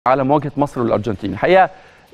على مواجهه مصر والارجنتين الحقيقه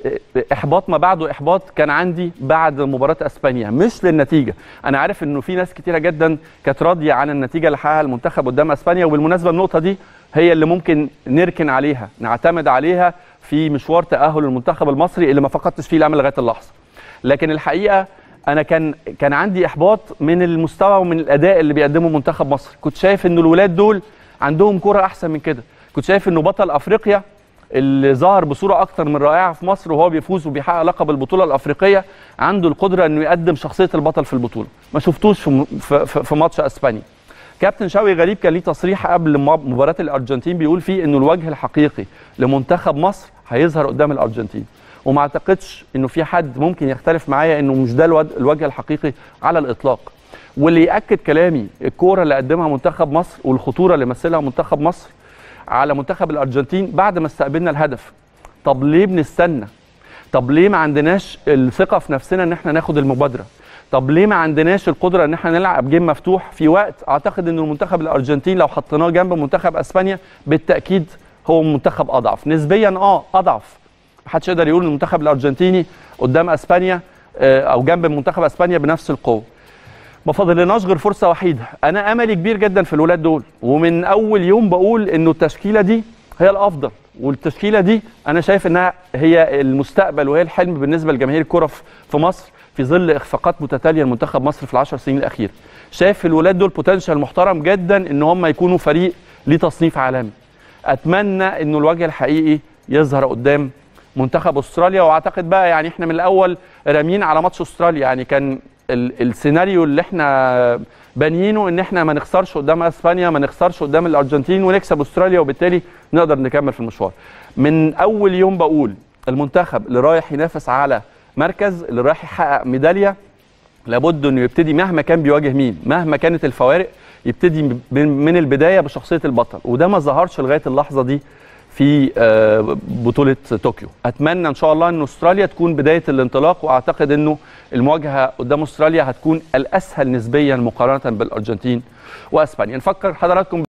احباط ما بعده احباط كان عندي بعد مباراه اسبانيا مش للنتيجه انا عارف انه في ناس كتيره جدا كانت راضيه عن النتيجه اللي حققها المنتخب قدام اسبانيا وبالمناسبه النقطه دي هي اللي ممكن نركن عليها نعتمد عليها في مشوار تاهل المنتخب المصري اللي ما فقدتش فيه الامل لغايه اللحظه لكن الحقيقه انا كان كان عندي احباط من المستوى ومن الاداء اللي بيقدمه منتخب مصر كنت شايف انه الولاد دول عندهم كره احسن من كده كنت شايف انه بطل افريقيا اللي ظهر بصوره اكتر من رائعه في مصر وهو بيفوز وبيحقق لقب البطوله الافريقيه عنده القدره انه يقدم شخصيه البطل في البطوله ما شفتوش في في, في ماتش اسبانيا كابتن شوقي غريب كان ليه تصريح قبل مباراه الارجنتين بيقول فيه انه الوجه الحقيقي لمنتخب مصر هيظهر قدام الارجنتين وما اعتقدش انه في حد ممكن يختلف معايا انه مش ده الوجه الحقيقي على الاطلاق واللي ياكد كلامي الكوره اللي قدمها منتخب مصر والخطوره اللي مثلها منتخب مصر على منتخب الارجنتين بعد ما استقبلنا الهدف طب ليه بنستنى طب ليه ما عندناش الثقه في نفسنا ان احنا ناخد المبادره طب ليه ما عندناش القدره ان احنا نلعب جيم مفتوح في وقت اعتقد ان المنتخب الارجنتين لو حطيناه جنب منتخب اسبانيا بالتاكيد هو منتخب اضعف نسبيا اه اضعف محدش يقدر يقول ان المنتخب الارجنتيني قدام اسبانيا او جنب منتخب اسبانيا بنفس القوه ما فاضلناش غير فرصه وحيده انا املي كبير جدا في الولاد دول ومن اول يوم بقول انه التشكيله دي هي الافضل والتشكيله دي انا شايف انها هي المستقبل وهي الحلم بالنسبه لجماهير الكره في مصر في ظل اخفاقات متتاليه لمنتخب مصر في العشر سنين الاخيره شايف في الولاد دول بوتنشال محترم جدا ان هم يكونوا فريق ليه تصنيف عالمي اتمنى انه الوجه الحقيقي يظهر قدام منتخب استراليا واعتقد بقى يعني احنا من الاول راميين على ماتش استراليا يعني كان السيناريو اللي احنا بانيينه ان احنا ما نخسرش قدام اسبانيا ما نخسرش قدام الارجنتين ونكسب استراليا وبالتالي نقدر نكمل في المشوار من اول يوم بقول المنتخب اللي رايح ينافس على مركز اللي رايح يحقق ميداليه لابد انه يبتدي مهما كان بيواجه مين مهما كانت الفوارق يبتدي من البدايه بشخصيه البطل وده ما ظهرش لغايه اللحظه دي في بطوله طوكيو اتمنى ان شاء الله ان استراليا تكون بدايه الانطلاق واعتقد انه المواجهه قدام استراليا هتكون الاسهل نسبيا مقارنه بالارجنتين واسبانيا نفكر حضراتكم